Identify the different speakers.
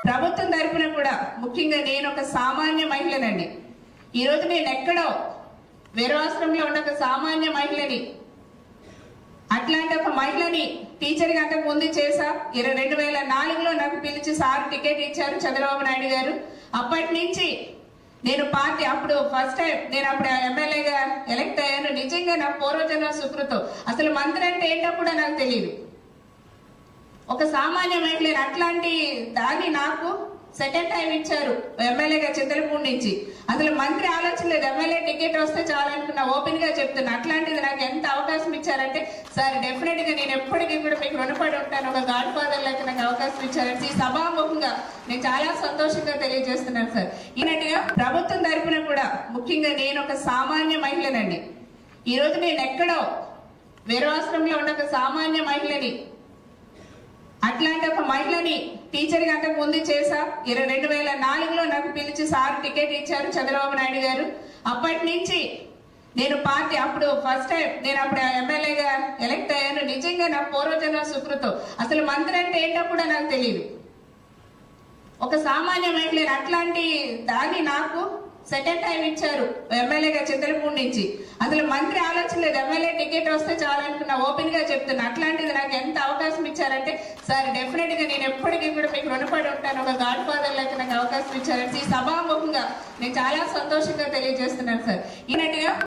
Speaker 1: ప్రభుత్వం తరపున కూడా ముఖ్యంగా నేను ఒక సామాన్య మహిళనండి ఈ రోజు నేను ఎక్కడో వీరవాశ్రమంలో ఉన్న ఒక సామాన్య మహిళని అట్లాంటి ఒక మహిళని టీచర్ గా అంతకు ముందు చేసా ఇరవై రెండు వేల నాలుగులో నాకు పిలిచి సార్ టికెట్ ఇచ్చారు చంద్రబాబు నాయుడు గారు అప్పటి నుంచి నేను పార్టీ అప్పుడు ఫస్ట్ టైం నేను అప్పుడు ఎమ్మెల్యేగా ఎలక్ట్ అయ్యాను నిజంగా నా పూర్వజన్మ సుకృతం అసలు మంత్రి అంటే ఏంటో కూడా నాకు తెలియదు ఒక సామాన్య మహిళ అట్లాంటి దాన్ని నాకు సెకండ్ టైం ఇచ్చారు ఎమ్మెల్యేగా చింతలపూడి నుంచి అసలు మంత్రి ఆలోచన లేదు ఎమ్మెల్యే టికెట్ వస్తే చాలనుకున్నా ఓపెన్ గా చెప్తున్నా అట్లాంటిది నాకు ఎంత అవకాశం ఇచ్చారంటే సార్ డెఫినెట్ గా నేను ఎప్పటికీ కూడా మీకు రుణపడి ఉంటాను ఒక గాడ్ ఫాదర్ లెక్క నాకు అవకాశం ఇచ్చారంటే ఈ సభాముఖంగా నేను చాలా సంతోషంగా తెలియజేస్తున్నాను సార్ ఈనట్టుగా ప్రభుత్వం తరపున కూడా ముఖ్యంగా నేను ఒక సామాన్య మహిళనండి ఈ రోజు నేను ఎక్కడో వీరవాశ్రమంలో ఉన్న ఒక సామాన్య మహిళని అట్లాంటి ఒక మహిళని టీచర్ గా అంతకు ముందు చేసా ఇరవై రెండు వేల నాలుగులో నాకు పిలిచి సార్ టికెట్ ఇచ్చారు చంద్రబాబు నాయుడు గారు అప్పటి నుంచి నేను పార్టీ అప్పుడు ఫస్ట్ టైం నేను అప్పుడు ఎమ్మెల్యేగా ఎలక్ట్ అయ్యాను నిజంగా నా పూర్వజన్మ సుకృతం అసలు మంత్రి అంటే ఏంటో కూడా నాకు తెలియదు ఒక సామాన్య మహిళ అట్లాంటి దాన్ని నాకు సెకండ్ టైం ఇచ్చారు ఎమ్మెల్యేగా చింతలపూడి నుంచి అసలు మంత్రి ఆలోచన లేదు ఎమ్మెల్యే టికెట్ వస్తే చాలనుకున్నా ఓపెన్ గా చెప్తున్నా అట్లాంటిది నాకు ఎంత అవకాశం ఇచ్చారంటే సార్ డెఫినెట్ గా నేను ఎప్పటికీ కూడా మీకు రుణపడి ఉంటాను ఒక గాడ్ ఫాదర్ లెక్క నాకు అవకాశం ఇచ్చారంటే ఈ సభాముఖంగా నేను చాలా సంతోషంగా తెలియజేస్తున్నాను సార్ ఈనట్టుగా